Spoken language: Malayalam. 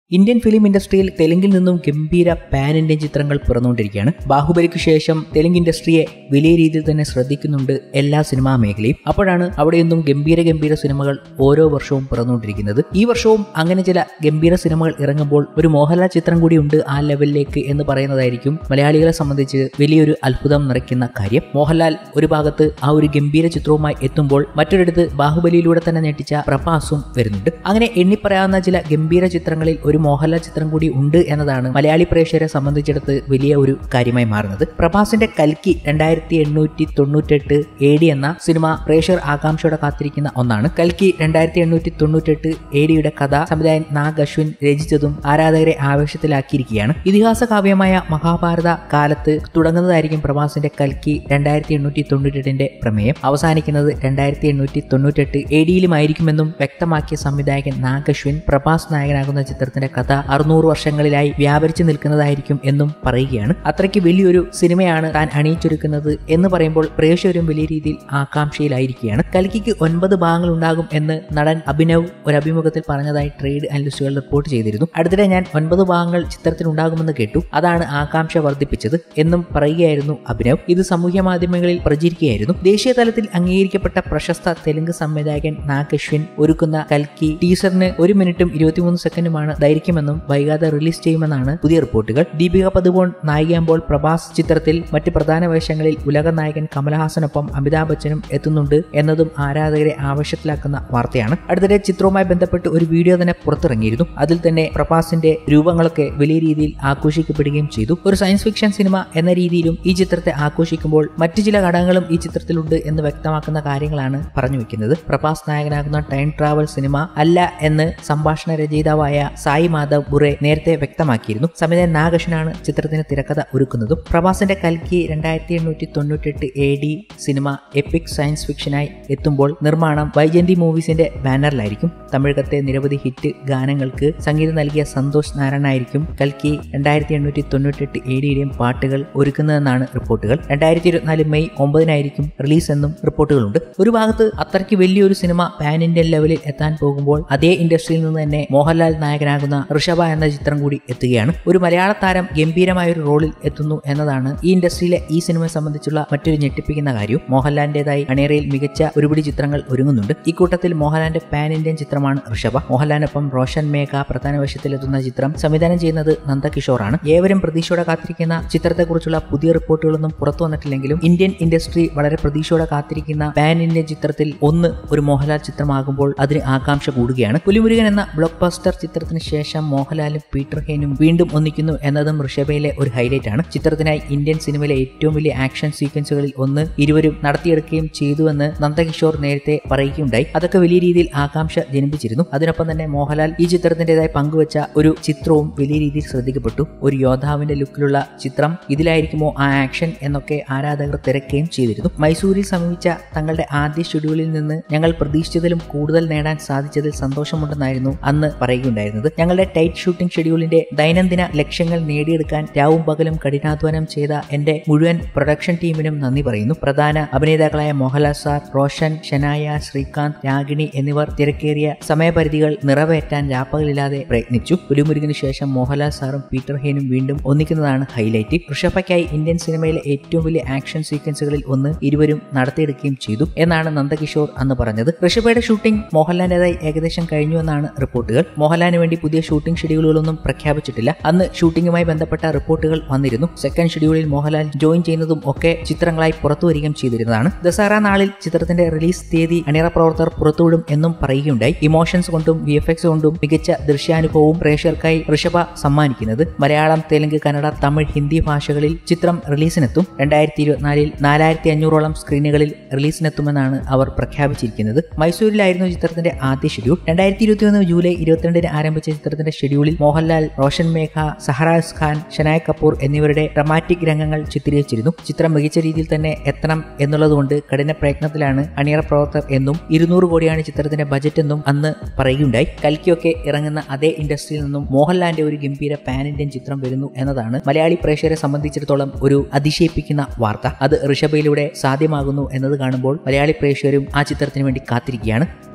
ഇന്ത്യൻ ഫിലിം ഇൻഡസ്ട്രിയിൽ തെലുങ്കിൽ നിന്നും ഗംഭീര പാൻ ഇന്ത്യൻ ചിത്രങ്ങൾ പിറന്നുകൊണ്ടിരിക്കുകയാണ് ബാഹുബലിക്ക് ശേഷം തെലുങ്ക് ഇൻഡസ്ട്രിയെ വലിയ രീതിയിൽ തന്നെ ശ്രദ്ധിക്കുന്നുണ്ട് എല്ലാ സിനിമാ മേഖലയും അപ്പോഴാണ് അവിടെ നിന്നും ഗംഭീര ഗംഭീര സിനിമകൾ ഓരോ വർഷവും പിറന്നുകൊണ്ടിരിക്കുന്നത് ഈ വർഷവും അങ്ങനെ ചില ഗംഭീര സിനിമകൾ ഇറങ്ങുമ്പോൾ ഒരു മോഹൻലാൽ ചിത്രം കൂടി ഉണ്ട് ആ ലെവലിലേക്ക് എന്ന് പറയുന്നതായിരിക്കും മലയാളികളെ സംബന്ധിച്ച് വലിയൊരു അത്ഭുതം നിറയ്ക്കുന്ന കാര്യം മോഹൻലാൽ ഒരു ഭാഗത്ത് ആ ഒരു ഗംഭീര ചിത്രവുമായി എത്തുമ്പോൾ മറ്റൊരിടത്ത് ബാഹുബലിയിലൂടെ തന്നെ ഞെട്ടിച്ച പ്രഭാസും വരുന്നുണ്ട് അങ്ങനെ എണ്ണിപ്പറയാവുന്ന ചില ഗംഭീര ചിത്രങ്ങളിൽ ഒരു മോഹൻലാൽ ചിത്രം കൂടി ഉണ്ട് എന്നതാണ് മലയാളി പ്രേക്ഷകരെ സംബന്ധിച്ചിടത്ത് വലിയ ഒരു കാര്യമായി മാറുന്നത് പ്രഭാസിന്റെ കൽക്കി രണ്ടായിരത്തി എണ്ണൂറ്റി തൊണ്ണൂറ്റെട്ട് എ ഡി എന്ന സിനിമ പ്രേക്ഷകർ ആകാംക്ഷയോടെ കാത്തിരിക്കുന്ന ഒന്നാണ് കൽക്കി രണ്ടായിരത്തി എണ്ണൂറ്റി തൊണ്ണൂറ്റെട്ട് എ ഡിയുടെ കഥ സംവിധായകൻ നാഗ് അശ്വിൻ രചിച്ചതും ആരാധകരെ ആവേശത്തിലാക്കിയിരിക്കുകയാണ് ഇതിഹാസ കാവ്യമായ മഹാഭാരത കാലത്ത് തുടങ്ങുന്നതായിരിക്കും പ്രഭാസിന്റെ കൽക്കി രണ്ടായിരത്തി എണ്ണൂറ്റി തൊണ്ണൂറ്റെട്ടിന്റെ പ്രമേയം അവസാനിക്കുന്നത് രണ്ടായിരത്തി എണ്ണൂറ്റി തൊണ്ണൂറ്റെട്ട് എ ഡിയിലുമായിരിക്കുമെന്നും വ്യക്തമാക്കിയ സംവിധായകൻ നാഗ് അശ്വിൻ പ്രഭാസ് നായകനാകുന്ന ചിത്രത്തിന്റെ കഥ അറുന്നൂറ് വർഷങ്ങളിലായി വ്യാപരിച്ചു നിൽക്കുന്നതായിരിക്കും എന്നും പറയുകയാണ് അത്രയ്ക്ക് വലിയൊരു സിനിമയാണ് താൻ അണിയിച്ചൊരുക്കുന്നത് എന്ന് പറയുമ്പോൾ പ്രേക്ഷകരും വലിയ രീതിയിൽ ആകാംക്ഷയിലായിരിക്കുകയാണ് കൽക്കിക്ക് ഒൻപത് ഭാഗങ്ങൾ ഉണ്ടാകും എന്ന് നടൻ അഭിനവ് ഒരു അഭിമുഖത്തിൽ പറഞ്ഞതായി ട്രേഡ് അനലിസ്റ്റുകൾ റിപ്പോർട്ട് ചെയ്തിരുന്നു അടുത്തിടെ ഞാൻ ഒൻപത് ഭാഗങ്ങൾ ചിത്രത്തിൽ ഉണ്ടാകുമെന്ന് കേട്ടു അതാണ് ആകാംക്ഷ വർദ്ധിപ്പിച്ചത് എന്നും പറയുകയായിരുന്നു അഭിനവ് ഇത് സാമൂഹ്യ മാധ്യമങ്ങളിൽ പ്രചരിക്കുകയായിരുന്നു ദേശീയ തലത്തിൽ അംഗീകരിക്കപ്പെട്ട പ്രശസ്ത തെലുങ്ക് സംവിധായകൻ നാഗ് അശ്വിൻ ഒരുക്കുന്ന കൽക്കി ടീസറിന് ഒരു മിനിറ്റും ഇരുപത്തിമൂന്ന് സെക്കൻഡുമാണ് ദൈർഘ്യമെന്നും വൈകാതെ റിലീസ് ചെയ്യുമെന്നാണ് പുതിയ റിപ്പോർട്ടുകൾ ദീപിക പതുകോൺ നായികയാകുമ്പോൾ പ്രഭാസ് ചിത്രത്തിൽ മറ്റ് പ്രധാന വേഷങ്ങളിൽ ഉലക നായകൻ കമലഹാസനൊപ്പം അമിതാഭ് ബച്ചനും എത്തുന്നുണ്ട് എന്നതും ആരാധകരെ ആവശ്യത്തിലാക്കുന്ന വാർത്തയാണ് അടുത്തിടെ ചിത്രവുമായി ബന്ധപ്പെട്ട് ഒരു വീഡിയോ തന്നെ പുറത്തിറങ്ങിയിരുന്നു അതിൽ തന്നെ പ്രഭാസിന്റെ രൂപങ്ങളൊക്കെ വലിയ രീതിയിൽ ആഘോഷിക്കപ്പെടുകയും ചെയ്തു ഒരു സയൻസ് ഫിക്ഷൻ സിനിമ എന്ന രീതിയിലും ഈ ചിത്രത്തെ ആഘോഷിക്കുമ്പോൾ മറ്റു ചില ഘടകങ്ങളും ഈ ചിത്രത്തിലുണ്ട് എന്ന് വ്യക്തമാക്കുന്ന കാര്യങ്ങളാണ് പറഞ്ഞു വെക്കുന്നത് പ്രഭാസ് നായകനാകുന്ന ടൈം ട്രാവൽ സിനിമ അല്ല എന്ന് സംഭാഷണ രചയിതാവായ സായി മാധവ് ബുറെ നേരത്തെ വ്യക്തമാക്കിയിരുന്നു സംവിധായകൻ നാഗേഷനാണ് ചിത്രത്തിന് തിരക്കഥ ഒരുക്കുന്നതും പ്രഭാസിന്റെ കൽക്കി രണ്ടായിരത്തി എണ്ണൂറ്റി തൊണ്ണൂറ്റെട്ട് A D cinema epic science ഫിക്ഷനായി എത്തുമ്പോൾ നിർമ്മാണം വൈജന്തി മൂവീസിന്റെ ബാനറിലായിരിക്കും തമിഴകത്തെ നിരവധി ഹിറ്റ് ഗാനങ്ങൾക്ക് സംഗീതം നൽകിയ സന്തോഷ് നാരായണായിരിക്കും കൽക്കി രണ്ടായിരത്തി എണ്ണൂറ്റി തൊണ്ണൂറ്റെട്ട് എ ഡിയുടെയും പാട്ടുകൾ ഒരുക്കുന്നതെന്നാണ് റിപ്പോർട്ടുകൾ രണ്ടായിരത്തി ഇരുപത്തിനാല് മെയ് ഒമ്പതിനായിരിക്കും റിലീസ് എന്നും റിപ്പോർട്ടുകളുണ്ട് ഒരു ഭാഗത്ത് അത്രയ്ക്ക് വലിയൊരു സിനിമ പാൻ ഇന്ത്യൻ ലെവലിൽ എത്താൻ പോകുമ്പോൾ അതേ ഇൻഡസ്ട്രിയിൽ നിന്ന് തന്നെ മോഹൻലാൽ നായകനാകുന്ന ഋഷഭ എന്ന ചിത്രം കൂടി എത്തുകയാണ് ഒരു മലയാള താരം ഗംഭീരമായ ഒരു റോളിൽ എത്തുന്നു എന്നതാണ് ഈ ഇൻഡസ്ട്രിയിലെ ഈ സിനിമയെ സംബന്ധിച്ചുള്ള മറ്റൊരു ഞെട്ടിപ്പിക്കുന്ന കാര്യം മോഹൻലാലിന്റേതായി അണിയറയിൽ മികച്ച ഒരുപിടി ചിത്രങ്ങൾ ഒരുങ്ങുന്നുണ്ട് ഇക്കൂട്ടത്തിൽ മോഹൻലാലിന്റെ പാൻ ഇന്ത്യൻ ചിത്രമാണ് ഋഷഭ മോഹൻലാലിനൊപ്പം റോഷൻ മേഘ പ്രധാന വേഷത്തിലെത്തുന്ന ചിത്രം സംവിധാനം ചെയ്യുന്നത് നന്ദകിഷോറാണ് ഏവരും പ്രതീക്ഷയോടെ കാത്തിരിക്കുന്ന ചിത്രത്തെക്കുറിച്ചുള്ള പുതിയ റിപ്പോർട്ടുകളൊന്നും പുറത്തു വന്നിട്ടില്ലെങ്കിലും ഇന്ത്യൻ ഇൻഡസ്ട്രി വളരെ പ്രതീക്ഷയോടെ കാത്തിരിക്കുന്ന പാൻ ഇന്ത്യൻ ചിത്രത്തിൽ ഒന്ന് ഒരു മോഹൻലാൽ ചിത്രമാകുമ്പോൾ അതിന് ആകാംക്ഷ കൂടുകയാണ് പുലിമുരുകൻ എന്ന ബ്ലോക്ക് ബസ്റ്റർ ചിത്രത്തിന് ശേഷം മോഹൻലാലും പീറ്റർ ഹെയ്നും വീണ്ടും ഒന്നിക്കുന്നു എന്നതും ഋഷഭയിലെ ഒരു ഹൈലൈറ്റ് ആണ് ചിത്രത്തിനായി ഇന്ത്യൻ സിനിമയിലെ ഏറ്റവും വലിയ ആക്ഷൻ സീക്വൻസുകളിൽ ഒന്ന് ഇരുവരും നടത്തിയെടുക്കുകയും ചെയ്തുവെന്ന് നന്ദകിഷോർ നേരത്തെ പറയുകയുണ്ടായി അതൊക്കെ വലിയ രീതിയിൽ ആകാംക്ഷ ജനിപ്പിച്ചിരുന്നു അതിനൊപ്പം തന്നെ മോഹൻലാൽ ഈ ചിത്രത്തിൻ്റെതായി പങ്കുവച്ച ഒരു ചിത്രവും വലിയ രീതിയിൽ ശ്രദ്ധിക്കപ്പെട്ടു ഒരു യോദ്ധാവിന്റെ ലുക്കിലുള്ള ചിത്രം ഇതിലായിരിക്കുമോ ആ ആക്ഷൻ എന്നൊക്കെ ആരാധകർ തിരക്കുകയും ചെയ്തിരുന്നു മൈസൂരിൽ സമീപിച്ച തങ്ങളുടെ ആദ്യ ഷെഡ്യൂളിൽ നിന്ന് ഞങ്ങൾ പ്രതീക്ഷിച്ചതിലും കൂടുതൽ നേടാൻ സാധിച്ചതിൽ സന്തോഷമുണ്ടെന്നായിരുന്നു അന്ന് പറയുകയുണ്ടായിരുന്നത് ഞങ്ങളുടെ ടൈറ്റ് ഷൂട്ടിംഗ് ഷെഡ്യൂളിന്റെ ദൈനംദിന ലക്ഷ്യങ്ങൾ നേടിയെടുക്കാൻ രാവും പകലും കഠിനാധ്വാനം ചെയ്ത എന്റെ മുഴുവൻ പ്രൊഡക്ഷൻ ടീമിനും നന്ദി പറയുന്നു പ്രധാന അഭിനേതാക്കളായ മോഹൻലാൽ സാർ റോഷൻ ഷനായ ശ്രീകാന്ത് രാഗിണി എന്നിവർ തിരക്കേറിയ സമയപരിധികൾ നിറവേറ്റാൻ രാപ്പകലില്ലാതെ പ്രയത്നിച്ചു പുലിമുരുകിന് ശേഷം മോഹൻലാൽ സാറും പീറ്റർ ഹെയ്നും വീണ്ടും ഒന്നിക്കുന്നതാണ് ഹൈലൈറ്റ് ഋഷഭയ്ക്കായി ഇന്ത്യൻ സിനിമയിലെ ഏറ്റവും വലിയ ആക്ഷൻ സീക്വൻസുകളിൽ ഒന്ന് ഇരുവരും നടത്തിയെടുക്കുകയും ചെയ്തു എന്നാണ് നന്ദകിഷോർ അന്ന് പറഞ്ഞത് ഋഷഭയുടെ ഷൂട്ടിംഗ് മോഹൻലാലിന്റേതായി ഏകദേശം കഴിഞ്ഞുവെന്നാണ് റിപ്പോർട്ടുകൾ മോഹൻലാലിന് വേണ്ടി പുതിയ ഷൂട്ടിംഗ് ഷെഡ്യൂളുകളൊന്നും പ്രഖ്യാപിച്ചിട്ടില്ല അന്ന് ഷൂട്ടിംഗുമായി ബന്ധപ്പെട്ട റിപ്പോർട്ടുകൾ വന്നിരുന്നു സെക്കൻഡ് ഷെഡ്യൂളിൽ മോഹൻലാൽ ജോയിൻ ചെയ്യുന്നതും ഒക്കെ ചിത്രങ്ങളായി പുറത്തു വരികയും ചെയ്തിരുന്നതാണ് ദസറ നാളിൽ ചിത്രത്തിന്റെ റിലീസ് തീയതി അണിയറ പ്രവർത്തകർ പുറത്തുവിടും എന്നും പറയുകയുണ്ടായി ഇമോഷൻസ് കൊണ്ടും വി എഫ് എക്സ് കൊണ്ടും മികച്ച ദൃശ്യാനുഭവവും പ്രേക്ഷകർക്കായി ഋഷഭ സമ്മാനിക്കുന്നത് മലയാളം തെലുങ്ക് കന്നഡ തമിഴ് ഹിന്ദി ഭാഷകളിൽ ചിത്രം റിലീസിനെത്തും രണ്ടായിരത്തി ഇരുപത്തിനാലിൽ നാലായിരത്തി അഞ്ഞൂറോളം സ്ക്രീനുകളിൽ റിലീസിനെത്തുമെന്നാണ് അവർ പ്രഖ്യാപിച്ചിരിക്കുന്നത് മൈസൂരിലായിരുന്നു ചിത്രത്തിന്റെ ആദ്യ ഷെഡ്യൂൾ രണ്ടായിരത്തി ഇരുപത്തിയൊന്ന് ജൂലൈ ഇരുപത്തിരണ്ടിന് ആരംഭിച്ച ചിത്രത്തിന്റെ ഷെഡ്യൂളിൽ മോഹൻലാൽ റോഷൻ മേഘ സഹറാസ് ഖാൻ ഷനായ് കപൂർ എന്നിവരുടെ ഡ്രമാറ്റിക് രംഗങ്ങൾ ചിത്രീകരിച്ചിരുന്നു ചിത്രം മികച്ച രീതിയിൽ തന്നെ എത്തണം എന്നുള്ളതുകൊണ്ട് കഠിന പ്രയത്നത്തിലാണ് അണിയറ പ്രവർത്തകർ എന്നും ഇരുന്നൂറ് കോടിയാണ് ചിത്രത്തിന്റെ ബജറ്റ് എന്നും അന്ന് പറയുകയുണ്ടായി കൽക്കിയൊക്കെ ഇറങ്ങുന്ന അതേ ഇൻഡസ്ട്രിയിൽ നിന്നും മോഹൻലാലിന്റെ ഒരു ഗംഭീര പാൻ ഇന്ത്യൻ ചിത്രം വരുന്നു എന്നതാണ് മലയാളി പ്രേക്ഷകരെ സംബന്ധിച്ചിടത്തോളം ഒരു അതിശയിപ്പിക്കുന്ന വാർത്ത അത് ഋഷഭയിലൂടെ സാധ്യമാകുന്നു എന്നത് കാണുമ്പോൾ മലയാളി പ്രേക്ഷകരും ആ ചിത്രത്തിന് വേണ്ടി കാത്തിരിക്കുകയാണ്